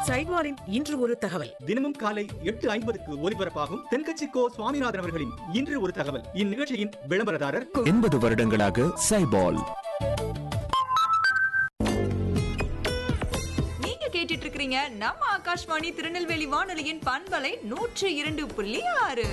சைவாரின் இன்று ஒரு தகவல் தினமும் காலை எட்டு ஐம்பதுக்கு ஒலிபரப்பாகும் தென்கட்சி கோ சுவாமிநாதன் அவர்களின் இன்று ஒரு தகவல் இந்நிகழ்ச்சியின் விளம்பரதாரர் எண்பது வருடங்களாக சைபால் நீங்க கேட்டுட்டு இருக்கிறீங்க நம்ம ஆகாஷ்வாணி திருநெல்வேலி வானொலியின் பண்பலை நூற்று இரண்டு புள்ளி ஆறு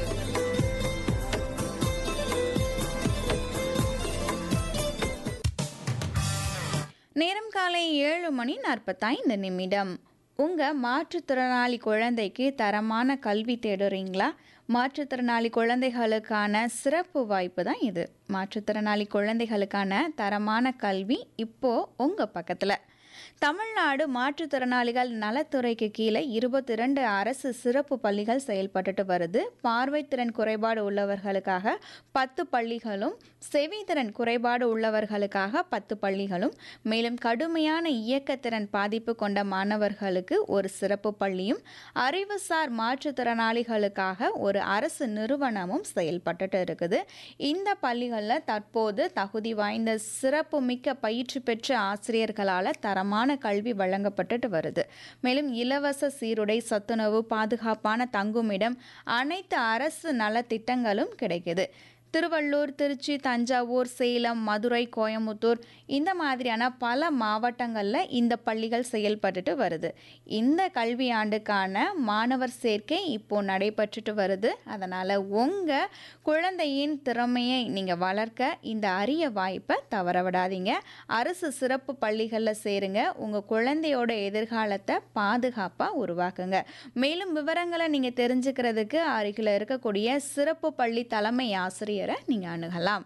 நேரம் காலை ஏழு மணி நாற்பத்தைந்து நிமிடம் உங்கள் மாற்றுத்திறனாளி குழந்தைக்கு தரமான கல்வி தேடுறீங்களா மாற்றுத்திறனாளி குழந்தைகளுக்கான சிறப்பு வாய்ப்பு தான் இது மாற்றுத்திறனாளி குழந்தைகளுக்கான தரமான கல்வி இப்போது உங்கள் பக்கத்தில் தமிழ்நாடு மாற்றுத்திறனாளிகள் நலத்துறைக்கு கீழே இருபத்தி ரெண்டு அரசு சிறப்பு பள்ளிகள் செயல்பட்டுட்டு வருது பார்வைத்திறன் குறைபாடு உள்ளவர்களுக்காக பத்து பள்ளிகளும் செவித்திறன் குறைபாடு உள்ளவர்களுக்காக பத்து பள்ளிகளும் மேலும் கடுமையான இயக்கத்திறன் பாதிப்பு கொண்ட மாணவர்களுக்கு ஒரு சிறப்பு பள்ளியும் அறிவுசார் மாற்றுத்திறனாளிகளுக்காக ஒரு அரசு நிறுவனமும் செயல்பட்டுட்டு இருக்குது இந்த பள்ளிகளில் தற்போது தகுதி வாய்ந்த சிறப்பு மிக்க பயிற்சி பெற்ற ஆசிரியர்களால் தரமான கல்வி வழங்கப்பட்டுட்டு வருது மேலும் இலவச சீருடை சத்துணவு பாதுகாப்பான தங்குமிடம் அனைத்து அரசு நலத்திட்டங்களும் கிடைக்குது திருவள்ளூர் திருச்சி தஞ்சாவூர் சேலம் மதுரை கோயமுத்தூர் இந்த மாதிரியான பல மாவட்டங்களில் இந்த பள்ளிகள் செயல்பட்டுட்டு வருது இந்த கல்வி ஆண்டுக்கான மாணவர் சேர்க்கை இப்போ நடைபெற்றுட்டு வருது அதனால் உங்கள் குழந்தையின் திறமையை நீங்கள் வளர்க்க இந்த அரிய வாய்ப்பை தவற விடாதீங்க அரசு சிறப்பு பள்ளிகளில் சேருங்க உங்கள் குழந்தையோட எதிர்காலத்தை பாதுகாப்பாக உருவாக்குங்க மேலும் விவரங்களை நீங்கள் தெரிஞ்சுக்கிறதுக்கு அருகில் இருக்கக்கூடிய சிறப்பு பள்ளி தலைமை ஆசிரியரை நீங்கள் அணுகலாம்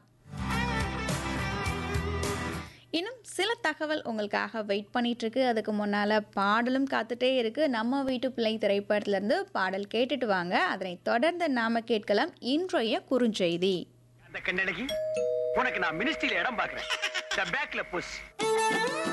இன்னும் சில தகவல் உங்களுக்காக வெயிட் பண்ணிட்டு இருக்கு அதுக்கு முன்னால் பாடலும் காத்துட்டே இருக்கு நம்ம வீட்டு பிள்ளை திரைப்படத்திலிருந்து பாடல் கேட்டுட்டு வாங்க அதனை தொடர்ந்து நாம கேட்கலாம் இன்றைய குறுஞ்செய்தி அந்த கண்ணழகி உனக்கு நான் மினிஸ்ட்ரியில இடம் பாக்குறேன் பேக்ல புஷ்